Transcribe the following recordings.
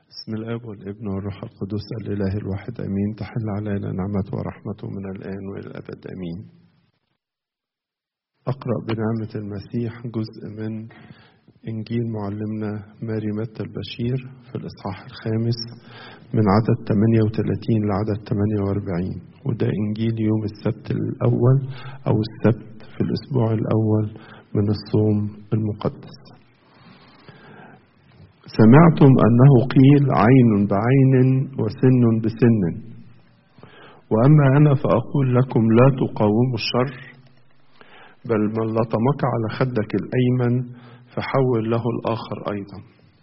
بسم الاب والابن والروح القدس الاله الواحد امين تحل علينا نعمته ورحمته من الان والى الابد امين اقرا بنعمه المسيح جزء من انجيل معلمنا ماري متى البشير في الاصحاح الخامس من عدد 38 لعدد 48 وده انجيل يوم السبت الاول او السبت في الاسبوع الاول من الصوم المقدس سمعتم انه قيل عين بعين وسن بسن واما انا فاقول لكم لا تقاوموا الشر بل من لطمك على خدك الايمن فحول له الاخر ايضا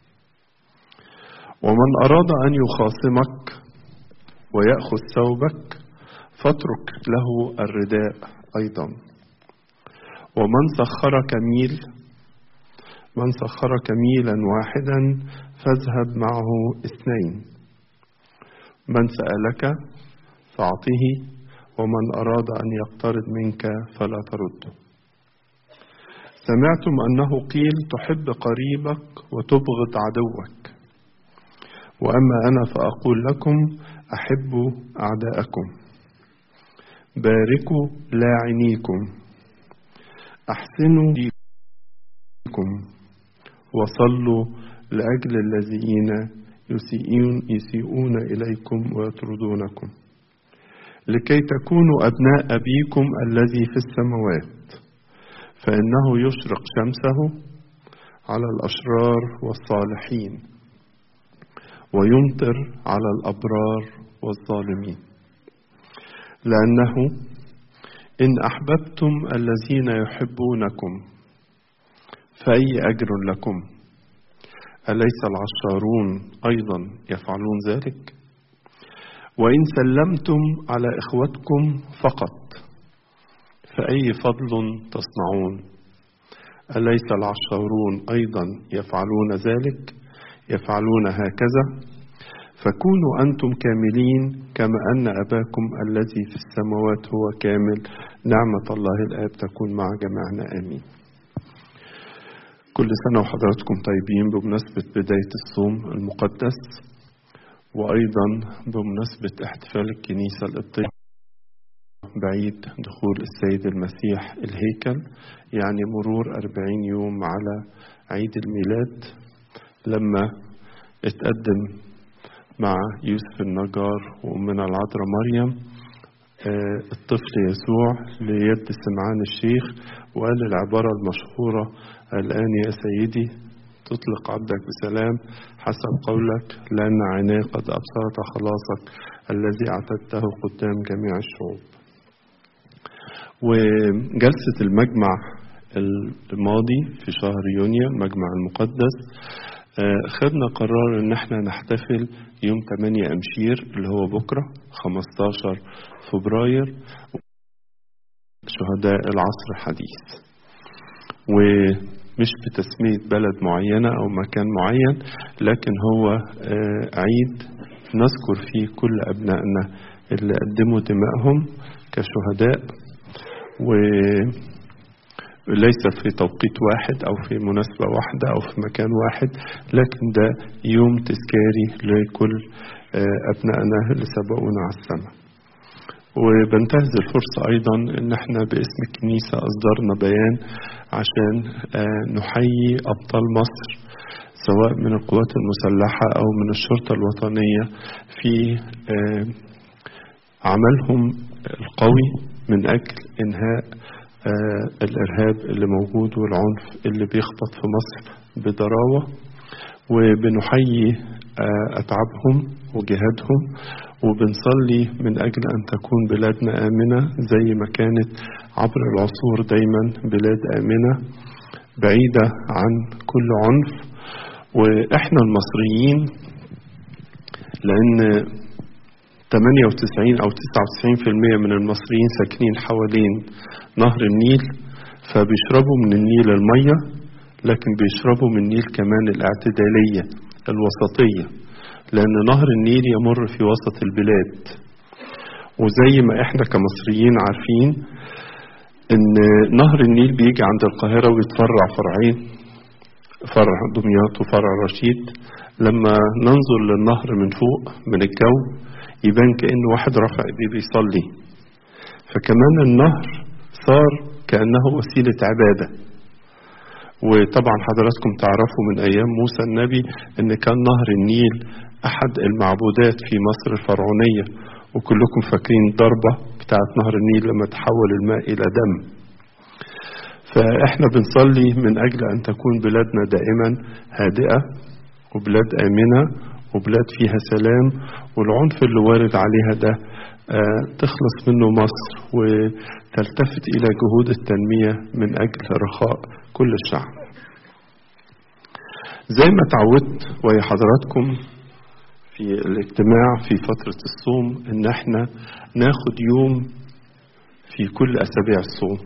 ومن اراد ان يخاصمك وياخذ ثوبك فاترك له الرداء ايضا ومن سخرك ميل من سخرك ميلا واحدا فاذهب معه اثنين من سألك فأعطه ومن أراد أن يقترض منك فلا ترده سمعتم أنه قيل تحب قريبك وتبغض عدوك وأما أنا فأقول لكم أحبوا أعداءكم باركوا لاعنيكم أحسنوا ليكم وصلوا لأجل الذين يسيئون, يسيئون إليكم ويطردونكم لكي تكونوا أبناء أبيكم الذي في السماوات فإنه يشرق شمسه على الأشرار والصالحين ويمطر على الأبرار والظالمين لأنه إن أحببتم الذين يحبونكم فأي أجر لكم أليس العشارون أيضا يفعلون ذلك وإن سلمتم على إخوتكم فقط فأي فضل تصنعون أليس العشارون أيضا يفعلون ذلك يفعلون هكذا فكونوا أنتم كاملين كما أن أباكم الذي في السماوات هو كامل نعمة الله الآب تكون مع جميعنا آمين كل سنة وحضراتكم طيبين بمناسبة بداية الصوم المقدس وأيضا بمناسبة احتفال الكنيسة القبطية بعيد دخول السيد المسيح الهيكل يعني مرور أربعين يوم على عيد الميلاد لما اتقدم مع يوسف النجار وأمنا العذراء مريم الطفل يسوع ليد سمعان الشيخ وقال العبارة المشهورة الآن يا سيدي تطلق عبدك بسلام حسب قولك لأن عيناي قد أبصرت خلاصك الذي أعتدته قدام جميع الشعوب وجلسة المجمع الماضي في شهر يونيو المجمع المقدس خدنا قرار ان احنا نحتفل يوم 8 امشير اللي هو بكرة 15 فبراير شهداء العصر الحديث ومش بتسمية بلد معينة أو مكان معين لكن هو عيد نذكر فيه كل أبنائنا اللي قدموا دمائهم كشهداء وليس في توقيت واحد أو في مناسبة واحدة أو في مكان واحد لكن ده يوم تذكاري لكل أبنائنا اللي سبقونا على السماء وبنتهز الفرصة أيضا إن احنا باسم الكنيسة أصدرنا بيان عشان نحيي أبطال مصر سواء من القوات المسلحة أو من الشرطة الوطنية في عملهم القوي من أجل إنهاء الإرهاب اللي موجود والعنف اللي بيخبط في مصر بضراوة وبنحيي أتعابهم وجهادهم وبنصلي من أجل أن تكون بلادنا آمنة زي ما كانت عبر العصور دايما بلاد آمنة بعيدة عن كل عنف وإحنا المصريين لأن 98 أو 99% من المصريين ساكنين حوالين نهر النيل فبيشربوا من النيل المية لكن بيشربوا من النيل كمان الاعتدالية الوسطية لأن نهر النيل يمر في وسط البلاد وزي ما احنا كمصريين عارفين ان نهر النيل بيجي عند القاهرة ويتفرع فرعين فرع دمياط وفرع رشيد لما ننظر للنهر من فوق من الجو يبان كأن واحد رافع ايديه بيصلي فكمان النهر صار كأنه وسيلة عبادة وطبعا حضراتكم تعرفوا من أيام موسى النبي أن كان نهر النيل أحد المعبودات في مصر الفرعونية وكلكم فاكرين الضربة بتاعت نهر النيل لما تحول الماء إلى دم فإحنا بنصلي من أجل أن تكون بلادنا دائما هادئة وبلاد آمنة وبلاد فيها سلام والعنف اللي وارد عليها ده تخلص منه مصر وتلتفت إلى جهود التنمية من أجل رخاء كل الشعب زي ما تعودت ويا حضراتكم في الاجتماع في فترة الصوم إن احنا ناخد يوم في كل أسابيع الصوم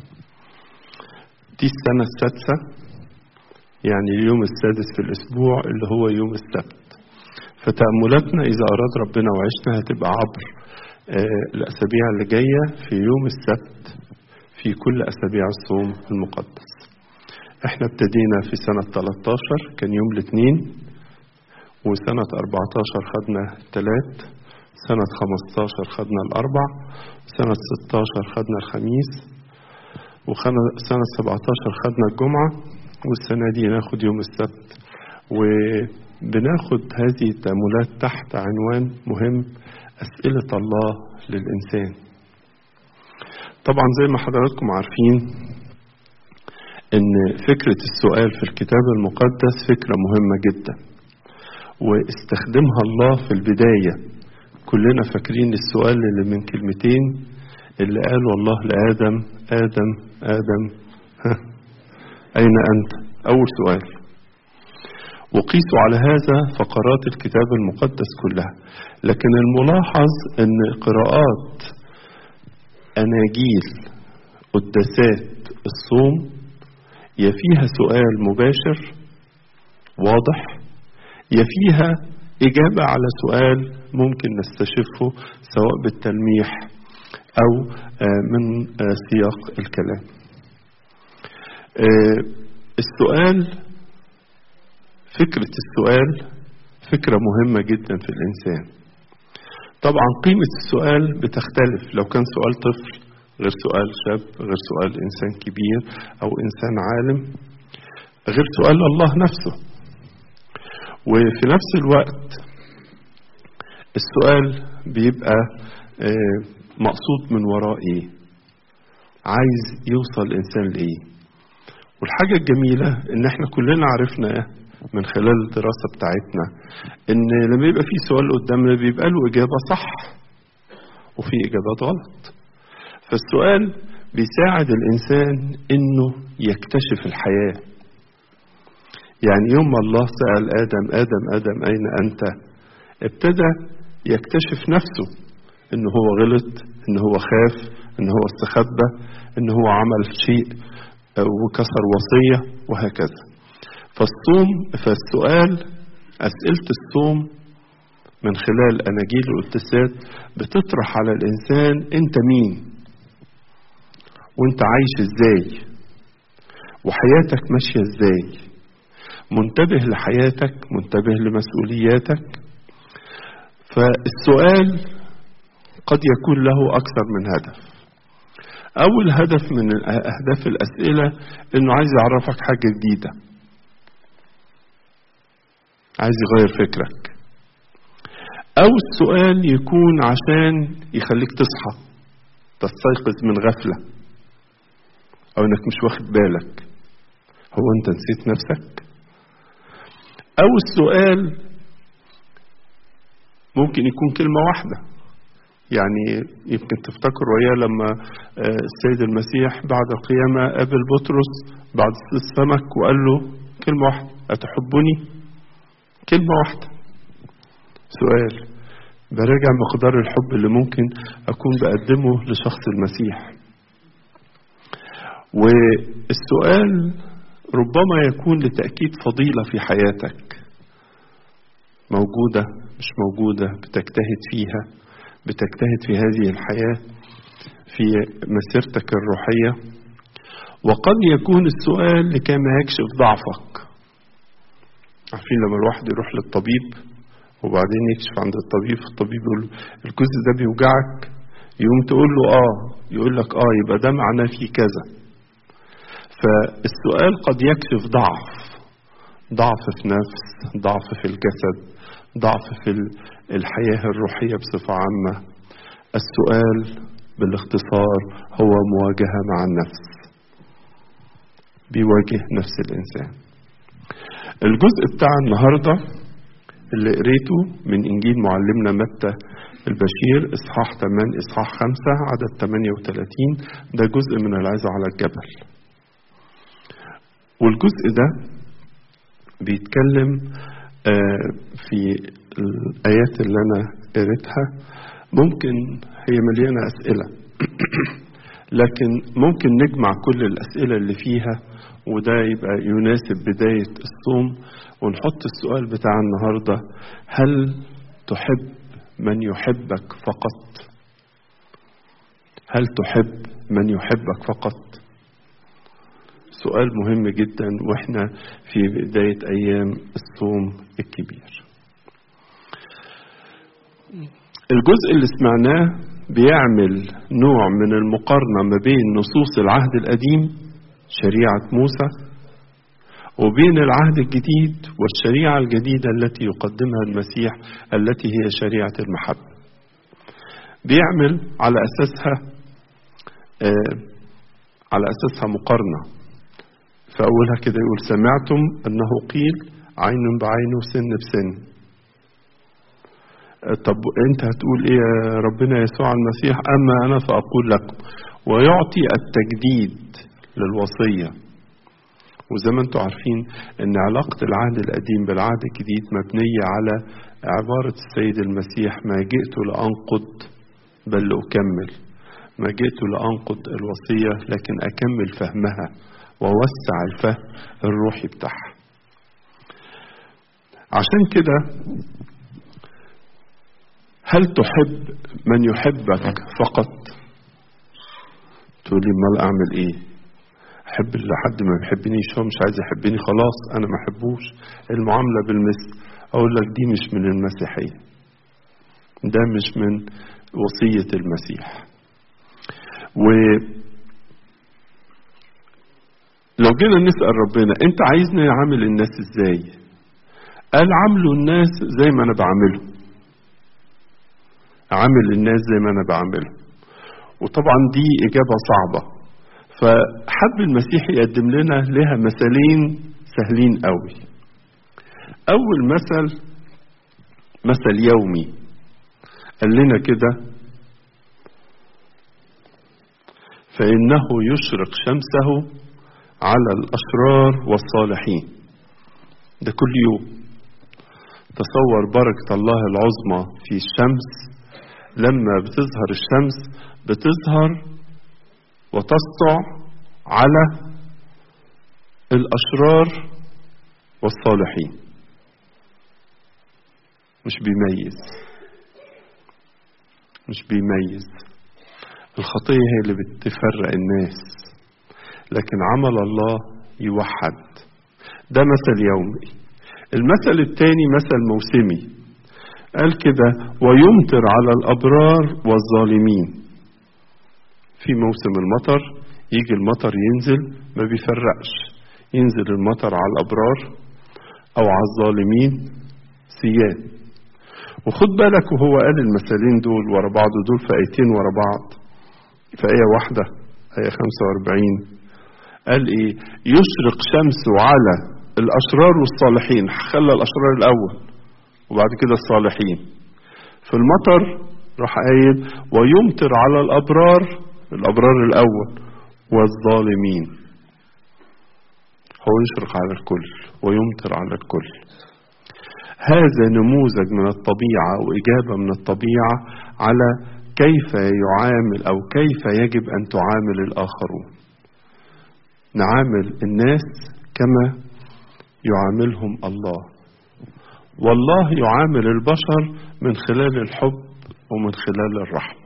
دي السنة السادسة يعني اليوم السادس في الأسبوع اللي هو يوم السبت فتأملاتنا إذا أراد ربنا وعشنا هتبقى عبر الأسابيع اللي جاية في يوم السبت في كل أسابيع الصوم المقدس احنا ابتدينا في سنة 13 كان يوم الاثنين وسنة 14 خدنا الثلاث سنة 15 خدنا الأربع سنة 16 خدنا الخميس وسنة 17 خدنا الجمعة والسنة دي ناخد يوم السبت وبناخد هذه التأملات تحت عنوان مهم أسئلة الله للإنسان طبعا زي ما حضراتكم عارفين ان فكرة السؤال في الكتاب المقدس فكرة مهمة جدا واستخدمها الله في البداية كلنا فاكرين السؤال اللي من كلمتين اللي قاله الله لآدم آدم آدم ها أين أنت أول سؤال وقيسوا على هذا فقرات الكتاب المقدس كلها لكن الملاحظ ان قراءات اناجيل قداسات الصوم يا فيها سؤال مباشر واضح يا فيها إجابة على سؤال ممكن نستشفه سواء بالتلميح أو من سياق الكلام السؤال فكرة السؤال فكرة مهمة جدا في الإنسان طبعا قيمة السؤال بتختلف لو كان سؤال طفل غير سؤال شاب غير سؤال إنسان كبير أو إنسان عالم غير سؤال الله نفسه وفي نفس الوقت السؤال بيبقى مقصود من وراء ايه عايز يوصل الانسان لايه والحاجة الجميلة ان احنا كلنا عرفنا من خلال الدراسة بتاعتنا ان لما يبقى في سؤال قدامنا بيبقى له اجابة صح وفي اجابات غلط فالسؤال بيساعد الانسان انه يكتشف الحياة يعني يوم ما الله سأل آدم آدم آدم أين أنت ابتدى يكتشف نفسه إن هو غلط إن هو خاف إن هو استخبى إن هو عمل شيء وكسر وصية وهكذا فالصوم فالسؤال أسئلة الصوم من خلال أناجيل القداسات بتطرح على الإنسان أنت مين وأنت عايش إزاي وحياتك ماشية إزاي منتبه لحياتك منتبه لمسؤولياتك فالسؤال قد يكون له أكثر من هدف أول هدف من أهداف الأسئلة إنه عايز يعرفك حاجة جديدة عايز يغير فكرك أو السؤال يكون عشان يخليك تصحى تستيقظ من غفلة أو إنك مش واخد بالك هو أنت نسيت نفسك أو السؤال ممكن يكون كلمة واحدة يعني يمكن تفتكر وياه لما السيد المسيح بعد القيامة قابل بطرس بعد السمك وقال له كلمة واحدة أتحبني كلمة واحدة سؤال براجع مقدار الحب اللي ممكن أكون بقدمه لشخص المسيح والسؤال ربما يكون لتأكيد فضيلة في حياتك موجودة مش موجودة بتجتهد فيها بتجتهد في هذه الحياة في مسيرتك الروحية وقد يكون السؤال لكي ما يكشف ضعفك عارفين لما الواحد يروح للطبيب وبعدين يكشف عند الطبيب الطبيب يقول له الجزء ده بيوجعك يقوم تقول له اه يقول لك اه يبقى ده معناه فيه كذا فالسؤال قد يكشف ضعف ضعف في نفس ضعف في الجسد ضعف في الحياة الروحية بصفة عامة السؤال بالاختصار هو مواجهة مع النفس بيواجه نفس الإنسان الجزء بتاع النهاردة اللي قريته من إنجيل معلمنا متى البشير إصحاح 8 إصحاح 5 عدد 38 ده جزء من العظة على الجبل والجزء ده بيتكلم في الآيات اللي أنا قريتها ممكن هي مليانة أسئلة لكن ممكن نجمع كل الأسئلة اللي فيها وده يبقى يناسب بداية الصوم ونحط السؤال بتاع النهاردة هل تحب من يحبك فقط هل تحب من يحبك فقط سؤال مهم جدا واحنا في بداية أيام الصوم الكبير الجزء اللي سمعناه بيعمل نوع من المقارنة ما بين نصوص العهد القديم شريعة موسى وبين العهد الجديد والشريعة الجديدة التي يقدمها المسيح التي هي شريعة المحبة بيعمل على أساسها آه على أساسها مقارنة فأولها كده يقول سمعتم أنه قيل عين بعين وسن بسن طب انت هتقول ايه يا ربنا يسوع المسيح اما انا فاقول لكم ويعطي التجديد للوصيه وزي ما انتم عارفين ان علاقه العهد القديم بالعهد الجديد مبنيه على عباره السيد المسيح ما جئت لانقض بل لاكمل ما جئت لانقض الوصيه لكن اكمل فهمها ووسع الفهم الروحي بتاعها عشان كده هل تحب من يحبك فقط تقول لي امال اعمل ايه احب اللي حد ما بيحبنيش هو مش عايز يحبني خلاص انا ما احبوش المعامله بالمثل اقول لك دي مش من المسيحيه ده مش من وصيه المسيح و لو جينا نسال ربنا انت عايزني اعامل الناس ازاي قال عاملوا الناس زي ما انا بعاملهم عامل الناس زي ما انا بعملهم وطبعا دي اجابه صعبه فحب المسيح يقدم لنا لها مثالين سهلين قوي اول مثل مثل يومي قال لنا كده فانه يشرق شمسه على الاشرار والصالحين ده كل يوم تصور بركه الله العظمى في الشمس لما بتظهر الشمس بتظهر وتسطع على الأشرار والصالحين مش بيميز مش بيميز الخطية هي اللي بتفرق الناس لكن عمل الله يوحد ده مثل يومي المثل الثاني مثل موسمي قال كده ويمطر على الأبرار والظالمين في موسم المطر يجي المطر ينزل ما بيفرقش ينزل المطر على الأبرار أو على الظالمين سيان وخد بالك وهو قال المثالين دول ورا بعض دول في آيتين ورا بعض في آية واحدة آية 45 قال إيه يشرق شمسه على الأشرار والصالحين خلى الأشرار الأول وبعد كده الصالحين في المطر راح قايل ويمطر على الأبرار الأبرار الأول والظالمين هو يشرق على الكل ويمطر على الكل هذا نموذج من الطبيعة وإجابة من الطبيعة على كيف يعامل أو كيف يجب أن تعامل الآخرون نعامل الناس كما يعاملهم الله والله يعامل البشر من خلال الحب ومن خلال الرحمة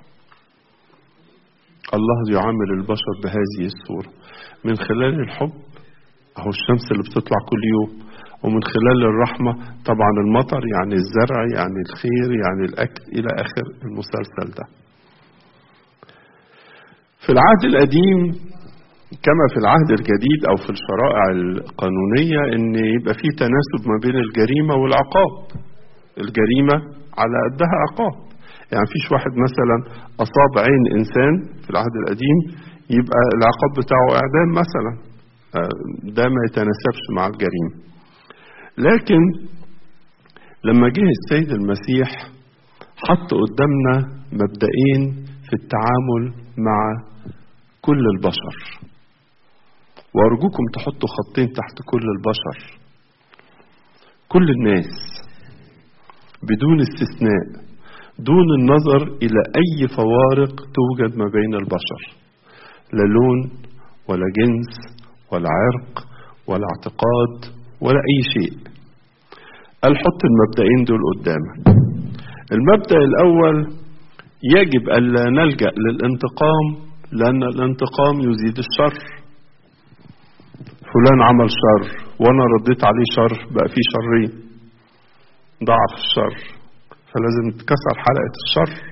الله يعامل البشر بهذه الصورة من خلال الحب أهو الشمس اللي بتطلع كل يوم ومن خلال الرحمة طبعا المطر يعني الزرع يعني الخير يعني الأكل إلى آخر المسلسل ده في العهد القديم كما في العهد الجديد أو في الشرائع القانونية إن يبقى في تناسب ما بين الجريمة والعقاب الجريمة على قدها عقاب يعني فيش واحد مثلا أصاب عين إنسان في العهد القديم يبقى العقاب بتاعه إعدام مثلا ده ما يتناسبش مع الجريمة لكن لما جه السيد المسيح حط قدامنا مبدئين في التعامل مع كل البشر وأرجوكم تحطوا خطين تحت كل البشر كل الناس بدون استثناء دون النظر إلى أي فوارق توجد ما بين البشر لا لون ولا جنس ولا عرق ولا اعتقاد ولا أي شيء قال حط المبدئين دول قدامك المبدأ الأول يجب ألا نلجأ للانتقام لأن الانتقام يزيد الشر فلان عمل شر وأنا رديت عليه شر بقى فيه شرين ضعف الشر فلازم تكسر حلقة الشر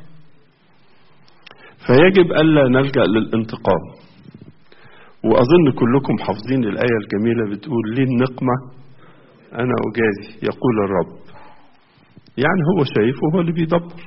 فيجب ألا نلجأ للانتقام وأظن كلكم حافظين الآية الجميلة بتقول ليه النقمة أنا أجازي يقول الرب يعني هو شايف وهو اللي بيدبر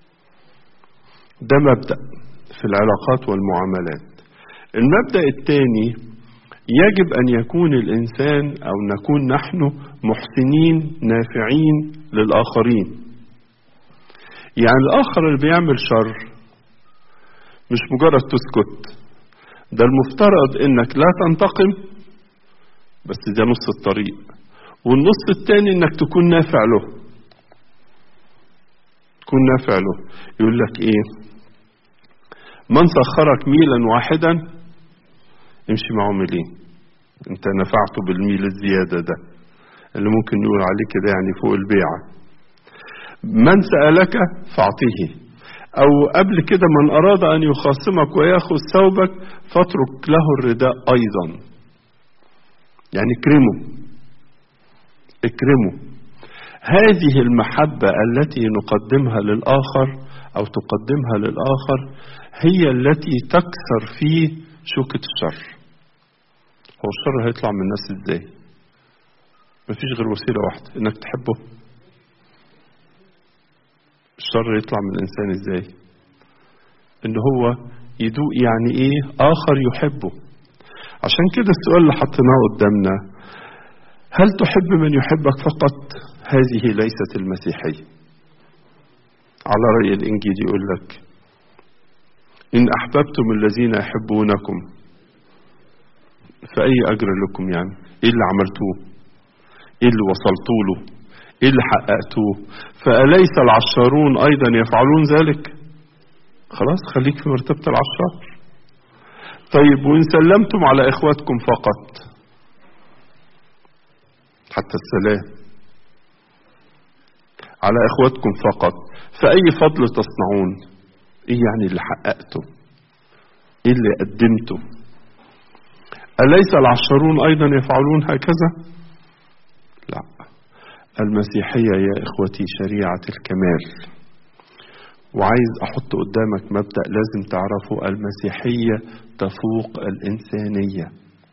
ده مبدأ في العلاقات والمعاملات المبدأ الثاني يجب أن يكون الإنسان أو نكون نحن محسنين نافعين للآخرين يعني الآخر اللي بيعمل شر مش مجرد تسكت ده المفترض انك لا تنتقم بس ده نص الطريق والنص التاني انك تكون نافع له تكون نافع له يقول لك ايه من سخرك ميلا واحدا امشي معه ميلين انت نفعته بالميل الزيادة ده اللي ممكن نقول عليه كده يعني فوق البيعة من سألك فاعطيه أو قبل كده من أراد أن يخاصمك ويأخذ ثوبك فاترك له الرداء أيضا يعني اكرمه اكرمه هذه المحبة التي نقدمها للآخر أو تقدمها للآخر هي التي تكسر فيه شوكة الشر هو الشر هيطلع من الناس ازاي مفيش غير وسيلة واحدة انك تحبه الشر يطلع من الإنسان إزاي إن هو يدوق يعني إيه آخر يحبه عشان كده السؤال اللي حطيناه قدامنا هل تحب من يحبك فقط هذه ليست المسيحية على رأي الإنجيل يقول لك إن أحببتم الذين يحبونكم فأي أجر لكم يعني إيه اللي عملتوه إيه اللي وصلتوا له ايه اللي حققتوه فأليس العشارون أيضا يفعلون ذلك خلاص خليك في مرتبة العشار طيب وإن سلمتم على إخواتكم فقط حتى السلام على إخواتكم فقط فأي فضل تصنعون إيه يعني اللي حققته إيه اللي قدمته أليس العشارون أيضا يفعلون هكذا لا المسيحية يا إخوتي شريعة الكمال وعايز أحط قدامك مبدأ لازم تعرفه المسيحية تفوق الإنسانية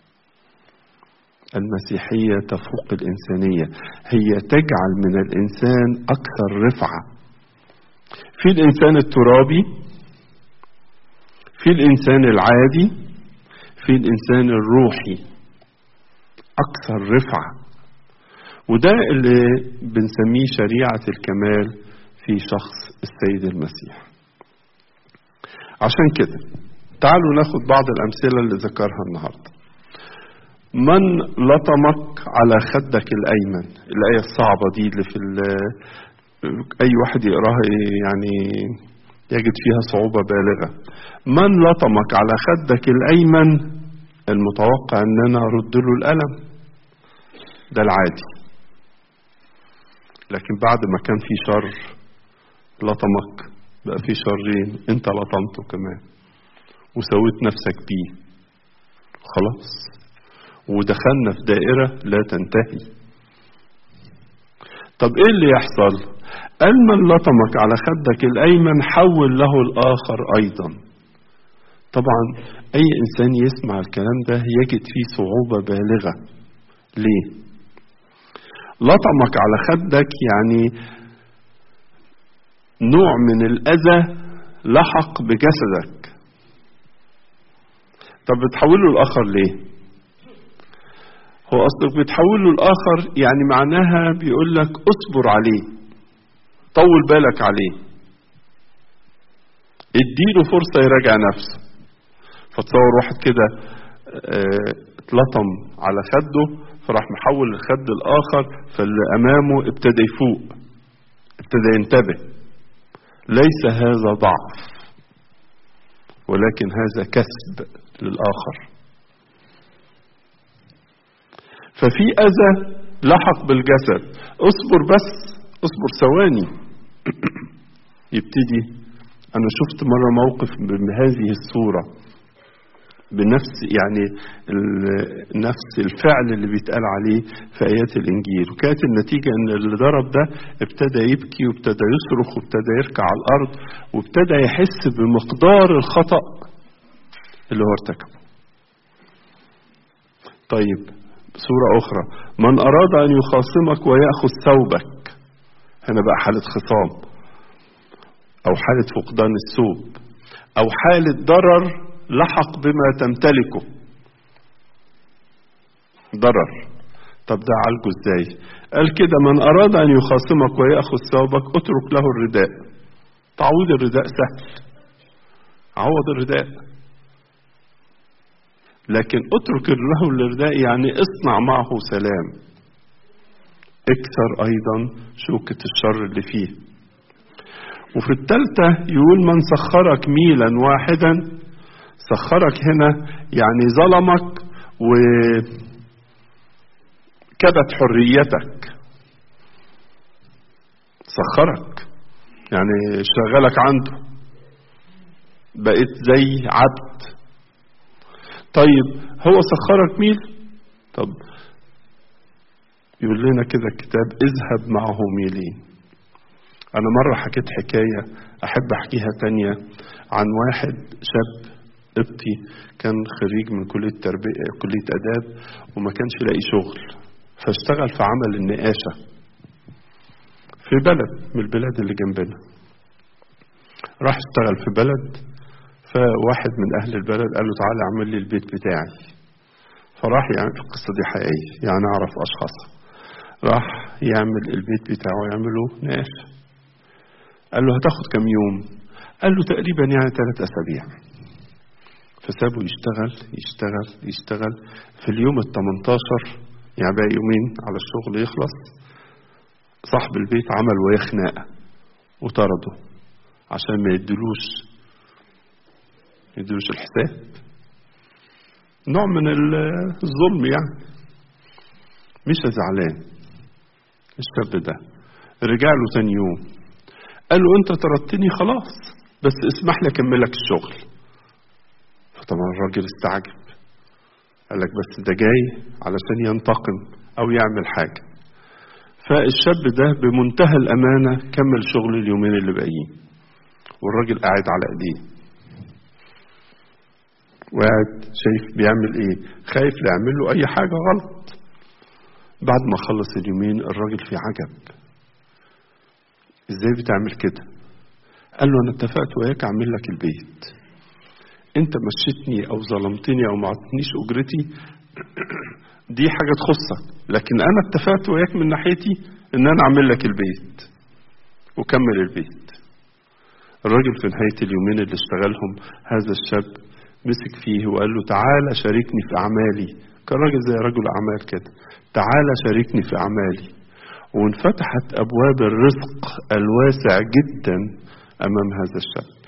المسيحية تفوق الإنسانية هي تجعل من الإنسان أكثر رفعة في الإنسان الترابي في الإنسان العادي في الإنسان الروحي أكثر رفعة وده اللي بنسميه شريعة الكمال في شخص السيد المسيح عشان كده تعالوا ناخد بعض الأمثلة اللي ذكرها النهاردة من لطمك على خدك الأيمن الآية الصعبة دي اللي في أي واحد يقراها يعني يجد فيها صعوبة بالغة من لطمك على خدك الأيمن المتوقع أن أنا أرد له الألم ده العادي لكن بعد ما كان في شر لطمك بقى في شرين انت لطمته كمان وسويت نفسك بيه خلاص ودخلنا في دائرة لا تنتهي طب ايه اللي يحصل قال من لطمك على خدك الايمن حول له الاخر ايضا طبعا اي انسان يسمع الكلام ده يجد فيه صعوبه بالغه ليه لطمك على خدك يعني نوع من الاذى لحق بجسدك طب بتحوله الاخر ليه هو اصلك بتحوله الاخر يعني معناها بيقول لك اصبر عليه طول بالك عليه اديله فرصه يراجع نفسه فتصور واحد كده اتلطم على خده فراح محول الخد الاخر فاللي امامه ابتدى يفوق ابتدى ينتبه ليس هذا ضعف ولكن هذا كسب للاخر ففي اذى لحق بالجسد اصبر بس اصبر ثواني يبتدي انا شفت مره موقف بهذه الصوره بنفس يعني نفس الفعل اللي بيتقال عليه في ايات الانجيل وكانت النتيجه ان اللي ضرب ده ابتدى يبكي وابتدى يصرخ وابتدى يركع على الارض وابتدى يحس بمقدار الخطا اللي هو ارتكبه طيب صورة أخرى من أراد أن يخاصمك ويأخذ ثوبك هنا بقى حالة خصام أو حالة فقدان الثوب أو حالة ضرر لحق بما تمتلكه ضرر طب ده عالجه ازاي قال كده من أراد أن يخاصمك ويأخذ ثوبك اترك له الرداء تعويض الرداء سهل عوض الرداء لكن اترك له الرداء يعني اصنع معه سلام اكسر ايضا شوكة الشر اللي فيه وفي الثالثة يقول من سخرك ميلا واحدا سخرك هنا يعني ظلمك و كبت حريتك سخرك يعني شغلك عنده بقيت زي عبد طيب هو سخرك ميل طب يقول لنا كده الكتاب اذهب معه ميلين انا مرة حكيت حكاية احب احكيها تانية عن واحد شاب قبطي كان خريج من كلية تربية كلية اداب وما كانش لاقي شغل فاشتغل في عمل النقاشة في بلد من البلاد اللي جنبنا راح اشتغل في بلد فواحد من اهل البلد قال له تعالى اعمل لي البيت بتاعي فراح يعمل القصة دي حقيقية يعني اعرف اشخاصها راح يعمل البيت بتاعه يعمله نقاش قال له هتاخد كام يوم قال له تقريبا يعني ثلاث اسابيع فسابه يشتغل يشتغل يشتغل في اليوم ال 18 يعني بقى يومين على الشغل يخلص صاحب البيت عمل وياه خناقه وطرده عشان ما يدلوش يدلوش الحساب نوع من الظلم يعني مش زعلان الشاب ده رجع له تاني يوم قال له انت طردتني خلاص بس اسمح لي اكملك الشغل فطبعا الراجل استعجب قال لك بس ده جاي علشان ينتقم او يعمل حاجه فالشاب ده بمنتهى الامانه كمل شغل اليومين اللي باقيين والراجل قاعد على ايديه وقاعد شايف بيعمل ايه خايف لا يعمل له اي حاجه غلط بعد ما خلص اليومين الراجل في عجب ازاي بتعمل كده قال له انا اتفقت وياك اعمل لك البيت انت مشيتني او ظلمتني او ما عطتنيش اجرتي دي حاجه تخصك لكن انا اتفقت وياك من ناحيتي ان انا اعمل لك البيت وكمل البيت الراجل في نهايه اليومين اللي اشتغلهم هذا الشاب مسك فيه وقال له تعالى شاركني في اعمالي كان راجل زي رجل اعمال كده تعالى شاركني في اعمالي وانفتحت ابواب الرزق الواسع جدا امام هذا الشاب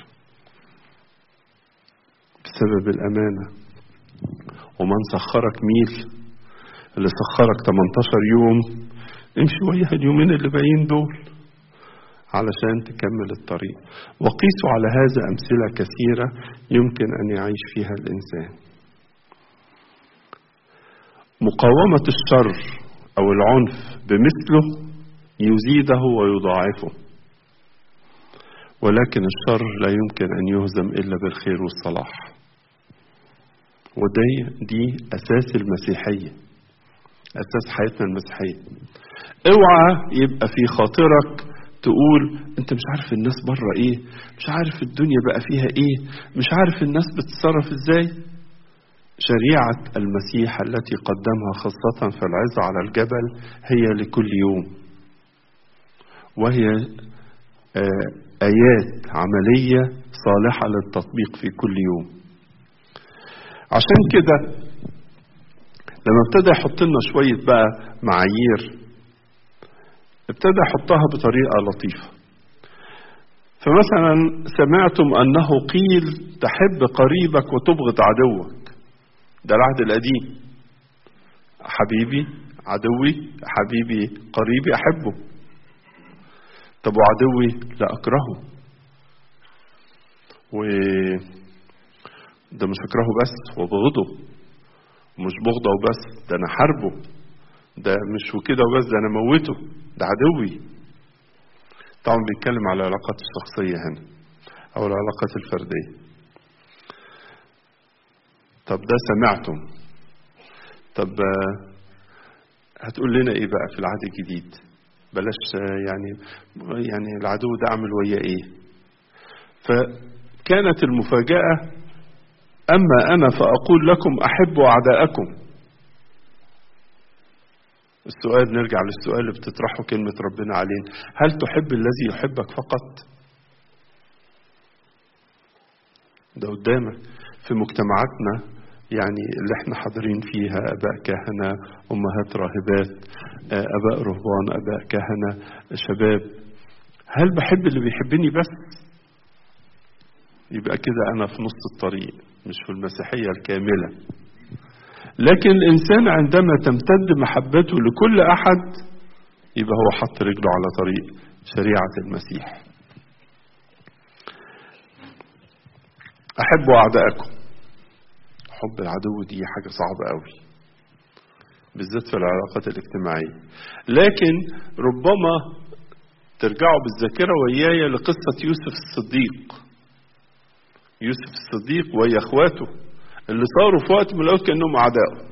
بسبب الامانه ومن سخرك ميل اللي سخرك 18 يوم امشي وياها اليومين اللي باقيين دول علشان تكمل الطريق وقيسوا على هذا أمثلة كثيرة يمكن أن يعيش فيها الإنسان مقاومة الشر أو العنف بمثله يزيده ويضاعفه ولكن الشر لا يمكن أن يهزم إلا بالخير والصلاح ودي دي أساس المسيحية أساس حياتنا المسيحية اوعى يبقى في خاطرك تقول انت مش عارف الناس بره ايه مش عارف الدنيا بقى فيها ايه مش عارف الناس بتتصرف ازاي شريعة المسيح التي قدمها خاصة في العظة على الجبل هي لكل يوم وهي آيات عملية صالحة للتطبيق في كل يوم عشان كده لما ابتدى يحط لنا شوية بقى معايير ابتدى يحطها بطريقة لطيفة فمثلا سمعتم أنه قيل تحب قريبك وتبغض عدوك ده العهد القديم حبيبي عدوي حبيبي قريبي أحبه طب وعدوي لا أكرهه و ده مش أكرهه بس وبغضه ومش بغضه وبس ده أنا حاربه ده مش وكده وبس ده أنا موته ده عدوي طبعا بيتكلم على العلاقات الشخصية هنا أو العلاقات الفردية طب ده سمعتم طب هتقول لنا ايه بقى في العهد الجديد بلاش يعني يعني العدو ده اعمل وياه ايه فكانت المفاجأة أما أنا فأقول لكم أحبوا أعداءكم السؤال نرجع للسؤال اللي بتطرحه كلمة ربنا علينا هل تحب الذي يحبك فقط ده قدامك في مجتمعاتنا يعني اللي احنا حاضرين فيها اباء كهنه امهات راهبات اباء رهبان اباء كهنه شباب هل بحب اللي بيحبني بس يبقى كده انا في نص الطريق مش في المسيحيه الكامله لكن الانسان عندما تمتد محبته لكل احد يبقى هو حط رجله على طريق شريعه المسيح احبوا اعدائكم حب العدو دي حاجة صعبة قوي بالذات في العلاقات الاجتماعية لكن ربما ترجعوا بالذاكرة وياي لقصة يوسف الصديق يوسف الصديق ويا اخواته اللي صاروا في وقت من الأوقات كأنهم أعداء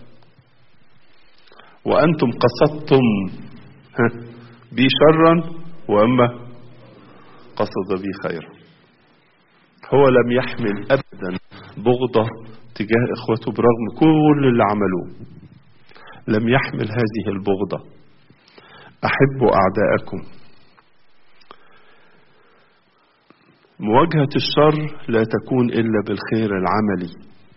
وأنتم قصدتم بي شرا وأما قصد بي خيرا هو لم يحمل أبدا بغضة تجاه إخوته برغم كل اللي عملوه لم يحمل هذه البغضة أحبوا أعداءكم مواجهة الشر لا تكون إلا بالخير العملي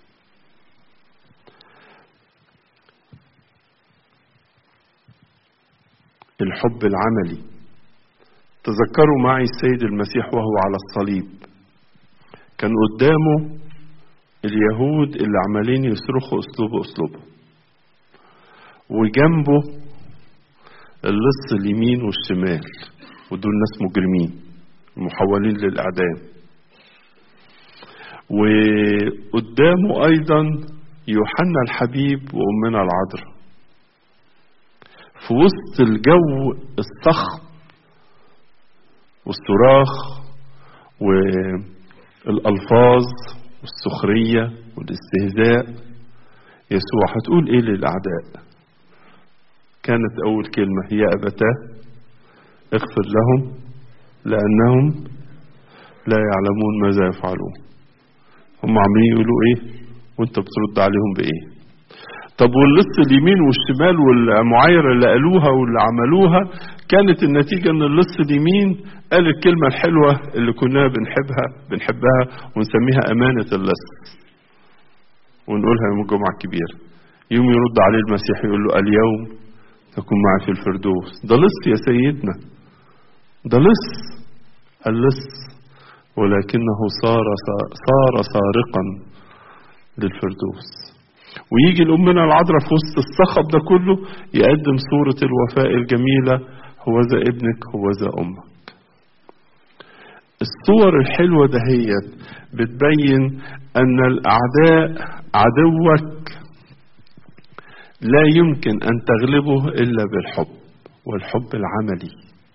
الحب العملي تذكروا معي السيد المسيح وهو على الصليب كان قدامه اليهود اللي عمالين يصرخوا اسلوبه اسلوبه وجنبه اللص اليمين والشمال ودول ناس مجرمين محولين للاعدام وقدامه ايضا يوحنا الحبيب وامنا العذراء في وسط الجو الصخب والصراخ والالفاظ والسخرية والاستهزاء يسوع هتقول ايه للأعداء كانت أول كلمة هي أبتاه اغفر لهم لأنهم لا يعلمون ماذا يفعلون هم عمالين يقولوا ايه وانت بترد عليهم بايه طب واللص اليمين والشمال والمعايرة اللي قالوها واللي عملوها كانت النتيجة ان اللص اليمين قال الكلمة الحلوة اللي كنا بنحبها بنحبها ونسميها أمانة اللص ونقولها يوم الجمعة الكبيرة يوم يرد عليه المسيح يقول له اليوم تكون معي في الفردوس ده لص يا سيدنا ده لص اللص ولكنه صار صار سارقا للفردوس ويجي الأمنا العذراء في وسط الصخب ده كله يقدم صورة الوفاء الجميلة هو ذا ابنك هو ذا أمك الصور الحلوة دهيت بتبين أن الأعداء عدوك لا يمكن أن تغلبه إلا بالحب والحب العملي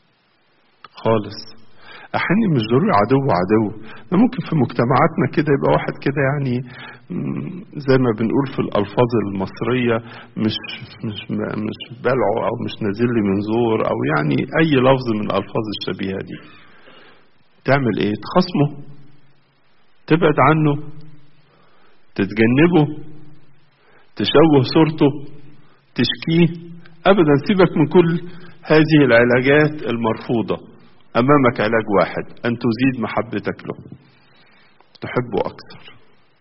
خالص احيانا مش ضروري عدو عدو ده ممكن في مجتمعاتنا كده يبقى واحد كده يعني زي ما بنقول في الالفاظ المصريه مش مش مش بلعه او مش نازل لي من زور او يعني اي لفظ من الالفاظ الشبيهه دي تعمل ايه تخصمه تبعد عنه تتجنبه تشوه صورته تشكيه ابدا سيبك من كل هذه العلاجات المرفوضه امامك علاج واحد ان تزيد محبتك له تحبه اكثر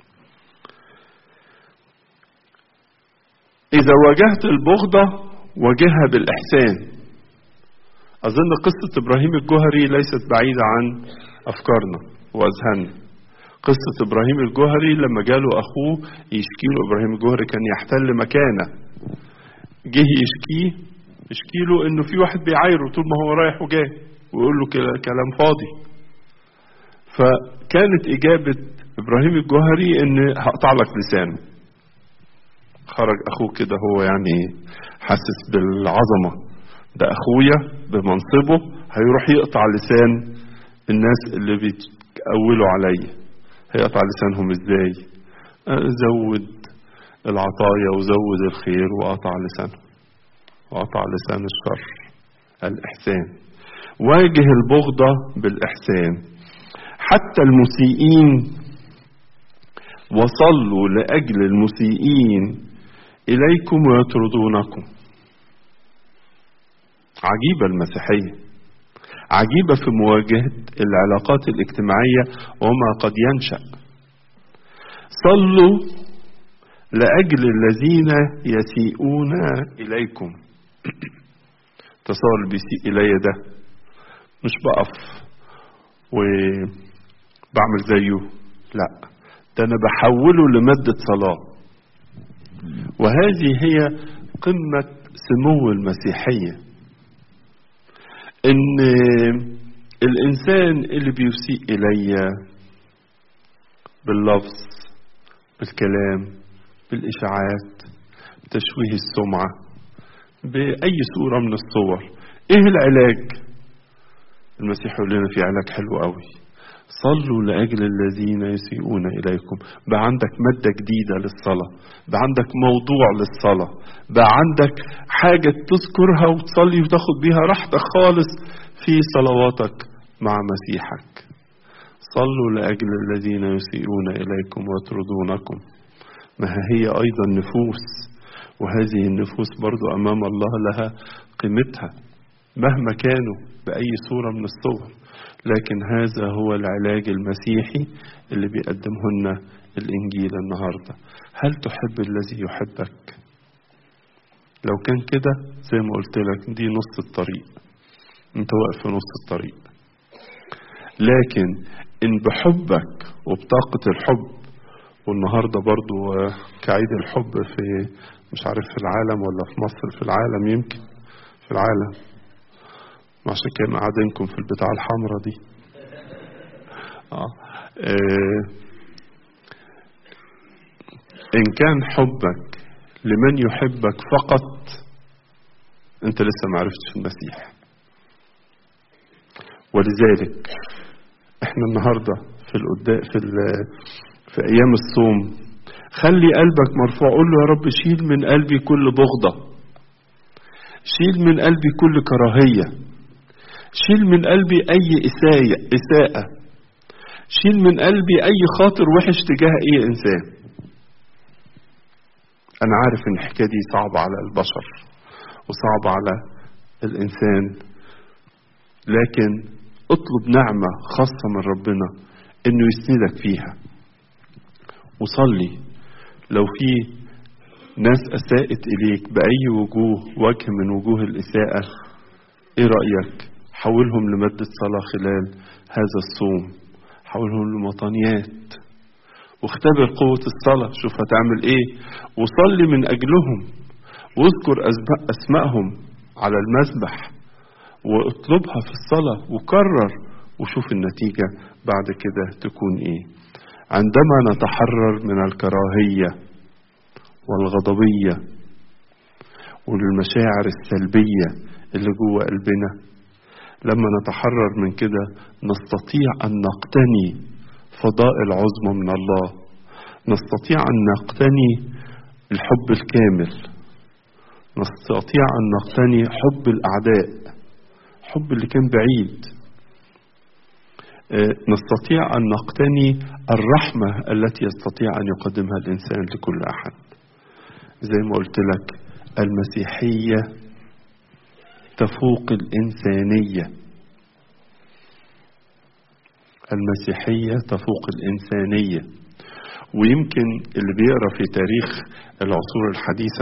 اذا واجهت البغضه واجهها بالاحسان اظن قصه ابراهيم الجوهري ليست بعيده عن افكارنا واذهاننا قصة إبراهيم الجوهري لما جاله أخوه يشكي له إبراهيم الجوهري كان يحتل مكانه جه يشكيه يشكي له إنه في واحد بيعايره طول ما هو رايح وجاي ويقول له كلام فاضي فكانت إجابة إبراهيم الجوهري إن هقطع لك لسانه خرج أخوه كده هو يعني حاسس بالعظمة ده أخويا بمنصبه هيروح يقطع لسان الناس اللي بيتأولوا عليا هيقطع لسانهم ازاي زود العطايا وزود الخير وقطع لسانه وقطع لسان الشر الإحسان واجه البغضة بالإحسان حتى المسيئين وصلوا لأجل المسيئين إليكم ويطردونكم عجيبة المسيحية عجيبة في مواجهة العلاقات الاجتماعية وما قد ينشأ صلوا لأجل الذين يسيئون إليكم تصور بيسيء إلي ده مش بقف وبعمل زيه لا ده أنا بحوله لمادة صلاة وهذه هي قمة سمو المسيحيه ان الانسان اللي بيسيء الي باللفظ بالكلام بالاشاعات بتشويه السمعه باي صوره من الصور ايه العلاج المسيح يقول لنا في علاج حلو قوي صلوا لأجل الذين يسيئون إليكم بقى عندك مادة جديدة للصلاة بقى عندك موضوع للصلاة بقى عندك حاجة تذكرها وتصلي وتاخد بيها راحتك خالص في صلواتك مع مسيحك صلوا لأجل الذين يسيئون إليكم ويطردونكم ما هي أيضا نفوس وهذه النفوس برضو أمام الله لها قيمتها مهما كانوا بأي صورة من الصور لكن هذا هو العلاج المسيحي اللي بيقدمه لنا الإنجيل النهاردة هل تحب الذي يحبك لو كان كده زي ما قلت لك دي نص الطريق انت واقف في نص الطريق لكن ان بحبك وبطاقة الحب والنهاردة برضو كعيد الحب في مش عارف في العالم ولا في مصر في العالم يمكن في العالم عشان كده قاعدينكم في البتاع الحمراء دي آه. آه. إن كان حبك لمن يحبك فقط أنت لسه ما عرفتش المسيح ولذلك احنا النهارده في القدام في في ايام الصوم خلي قلبك مرفوع قول له يا رب شيل من قلبي كل بغضه شيل من قلبي كل كراهيه شيل من قلبي أي إساءة إساءة شيل من قلبي أي خاطر وحش تجاه أي إنسان أنا عارف إن الحكاية دي صعبة على البشر وصعبة على الإنسان لكن اطلب نعمة خاصة من ربنا إنه يسندك فيها وصلي لو في ناس أساءت إليك بأي وجوه وجه من وجوه الإساءة إيه رأيك؟ حولهم لمادة صلاة خلال هذا الصوم حولهم لمطانيات واختبر قوة الصلاة شوف هتعمل ايه وصلي من أجلهم واذكر أسمائهم على المسبح واطلبها في الصلاة وكرر وشوف النتيجة بعد كده تكون ايه عندما نتحرر من الكراهية والغضبية والمشاعر السلبية اللي جوه قلبنا لما نتحرر من كده نستطيع أن نقتني فضائل عظمى من الله نستطيع أن نقتني الحب الكامل نستطيع أن نقتني حب الأعداء حب اللي كان بعيد نستطيع أن نقتني الرحمة التي يستطيع أن يقدمها الإنسان لكل أحد زي ما قلت لك المسيحية تفوق الإنسانية المسيحية تفوق الإنسانية ويمكن اللي بيقرا في تاريخ العصور الحديثة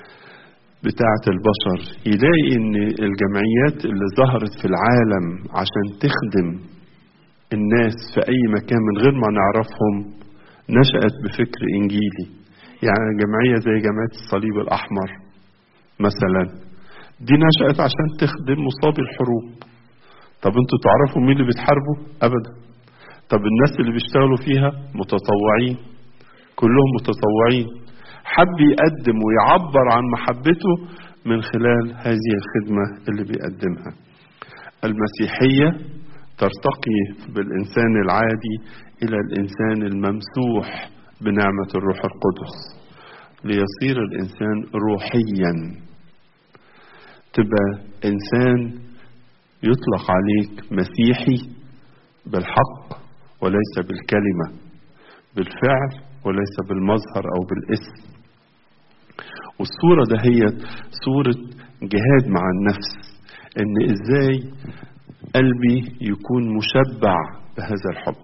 بتاعة البشر يلاقي إن الجمعيات اللي ظهرت في العالم عشان تخدم الناس في أي مكان من غير ما نعرفهم نشأت بفكر إنجيلي يعني جمعية زي جمعية الصليب الأحمر مثلا دي نشأت عشان تخدم مصابي الحروب طب انتوا تعرفوا مين اللي بيتحاربوا ابدا طب الناس اللي بيشتغلوا فيها متطوعين كلهم متطوعين حب يقدم ويعبر عن محبته من خلال هذه الخدمة اللي بيقدمها المسيحية ترتقي بالإنسان العادي إلى الإنسان الممسوح بنعمة الروح القدس ليصير الإنسان روحيا تبقى إنسان يطلق عليك مسيحي بالحق وليس بالكلمة بالفعل وليس بالمظهر أو بالاسم والصورة ده هي صورة جهاد مع النفس إن إزاي قلبي يكون مشبع بهذا الحب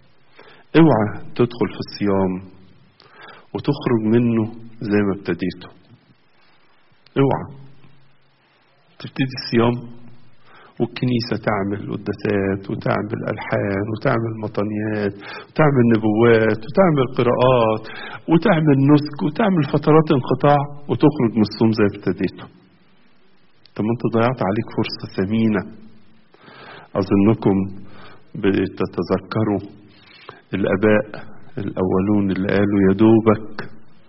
اوعى تدخل في الصيام وتخرج منه زي ما ابتديته اوعى تبتدي الصيام والكنيسة تعمل قداسات وتعمل ألحان وتعمل مطنيات وتعمل نبوات وتعمل قراءات وتعمل نسك وتعمل فترات انقطاع وتخرج من الصوم زي ابتديته طب انت ضيعت عليك فرصة ثمينة أظنكم بتتذكروا الآباء الأولون اللي قالوا يا دوبك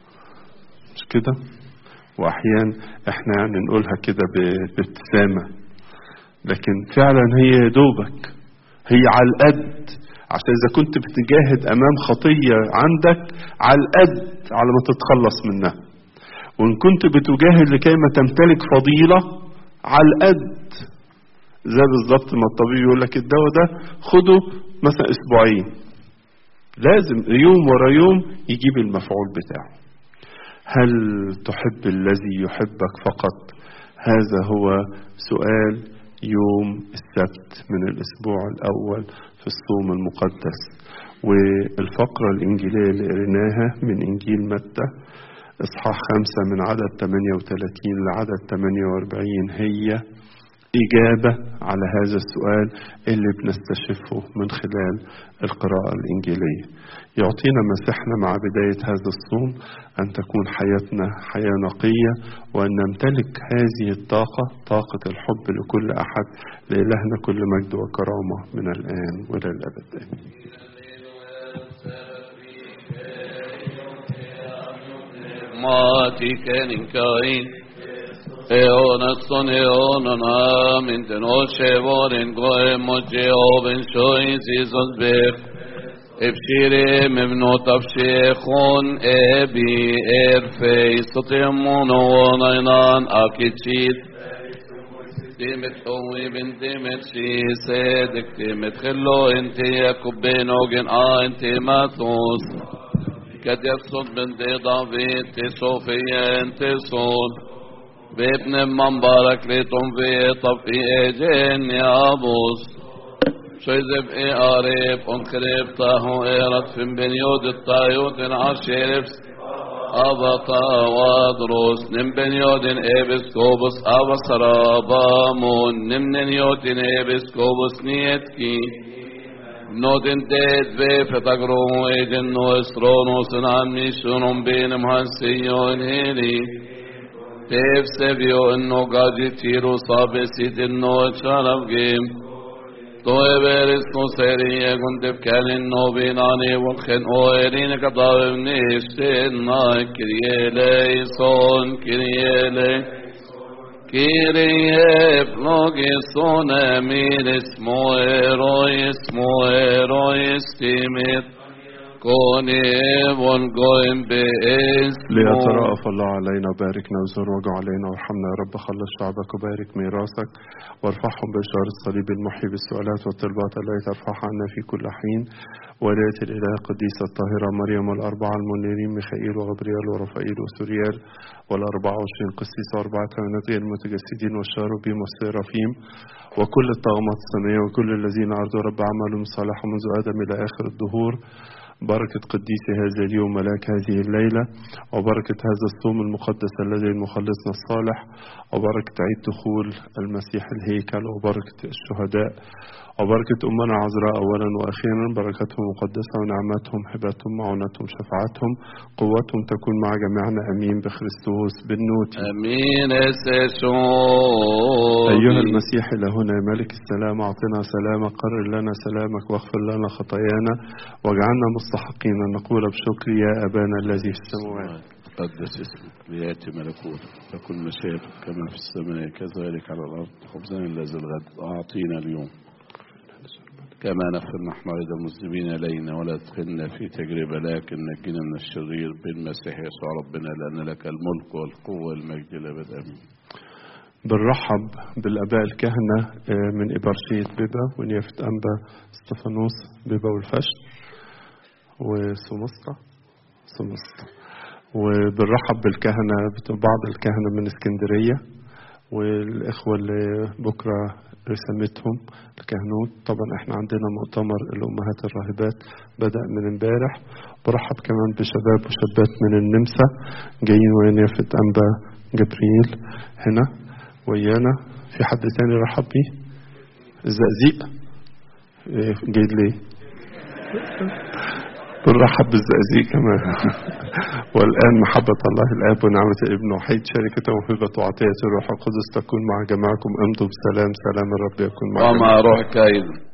مش كده وأحيانا احنا يعني نقولها كده بابتسامة لكن فعلا هي يا دوبك هي على القد عشان إذا كنت بتجاهد أمام خطية عندك على القد على ما تتخلص منها وإن كنت بتجاهد لكي ما تمتلك فضيلة على القد زي بالظبط ما الطبيب يقول لك الدواء ده خده مثلا أسبوعين لازم يوم ورا يوم يجيب المفعول بتاعه هل تحب الذي يحبك فقط هذا هو سؤال يوم السبت من الأسبوع الأول في الصوم المقدس والفقرة الإنجيلية اللي قريناها من إنجيل متى إصحاح خمسة من عدد 38 لعدد 48 هي إجابة على هذا السؤال اللي بنستشفه من خلال القراءة الإنجيلية يعطينا مسيحنا مع بداية هذا الصوم أن تكون حياتنا حياة نقية وأن نمتلك هذه الطاقة طاقة الحب لكل أحد لإلهنا كل مجد وكرامة من الآن وإلى الأبد آمين Matiken kain Eoneston eonana min den oshevorin goe moje oben shoin zizos bech Ebshire mevnot avshechon ebi erfei sotemon onainan akichit Dimet howi bin dimet shi sedek dimet khillo ente yakub ben ogen a ente mathos Kad yaksod ben de David te Sofia ente son بابن من بارك ليتم في طفي اجين يا ابوس شيزب اي اريب انخريب تاهو ايرت فين بن يود الطايوت عشيرفس أبطا وادروس نم بن يودن إبس كوبس أبس رابامون نم نن يودن إبس كوبس نيتكي نودن ديد بي فتقرو إيجن نو إسرونوس نعمني شنون بين مهنسيون هيلي Tev sevio enno gaji tiro sabe sit enno charav gem. To everis no seri egun dev kalin no binani wakhen o erin kadav nishtin na kiryele son kiryele Kyrie eplogison emiris moerois moerois timit كوني والقوم باسمه ليترأف الله علينا وباركنا وزر وجع علينا وارحمنا يا رب خلص شعبك وبارك ميراثك وارفعهم بشار الصليب المحيي بالسؤالات والطلبات التي ترفعها عنا في كل حين ولاية الإله القديسة الطاهرة مريم والأربعة المنيرين ميخائيل وغبريال ورفائيل وسوريال والأربعة وعشرين قسيس وأربعة كهنات غير المتجسدين والشاروبيم والسيرافيم وكل الطغمات السماوية وكل الذين أرضوا رب عملهم صالحا منذ آدم إلى آخر الدهور بركة قديس هذا اليوم ملاك هذه الليلة وبركة هذا الصوم المقدس الذي مخلصنا الصالح وبركة عيد دخول المسيح الهيكل وبركة الشهداء وبركة أمنا عذراء أولا وأخيرا بركتهم مقدسة ونعمتهم هبتهم معونتهم شفاعتهم قوتهم تكون مع جميعنا أمين بخريستوس بالنوت أمين سيشون أيها المسيح إلهنا يا ملك السلام أعطنا سلامك قرر لنا سلامك واغفر لنا خطايانا واجعلنا مستحقين أن نقول بشكر يا أبانا الذي في السماوات قدس اسمك ليأتي ملكوتك تكن مشيئتك كما في السماء كذلك على الأرض خبزنا الذي الغد أعطينا اليوم كما نغفر نحن أيضا المذنبين إلينا ولا تدخلنا في تجربة لكن نجنا من الشرير بالمسيح يسوع ربنا لأن لك الملك والقوة والمجد لأبد آمين بنرحب بالآباء الكهنة آه، من إبرشية بيبا ونيافة أنبا استفانوس بيبا والفشل وسمسطة سمسطة وبنرحب بالكهنة بتوع بعض الكهنة من اسكندرية والإخوة اللي بكرة رسمتهم الكهنوت طبعا احنا عندنا مؤتمر الأمهات الراهبات بدأ من امبارح برحب كمان بشباب وشابات من النمسا جايين ونيافة أنبا جبريل هنا ويانا في حد تاني رحب بيه الزقزيق إيه، جاي ليه بنرحب بالزقازيق كمان والآن محبة الله الآب ونعمة الابن وحيد شركة وموهبة وعطية الروح القدس تكون مع جماعكم امضوا بسلام سلام الرب يكون معكم ومع روحك أيضا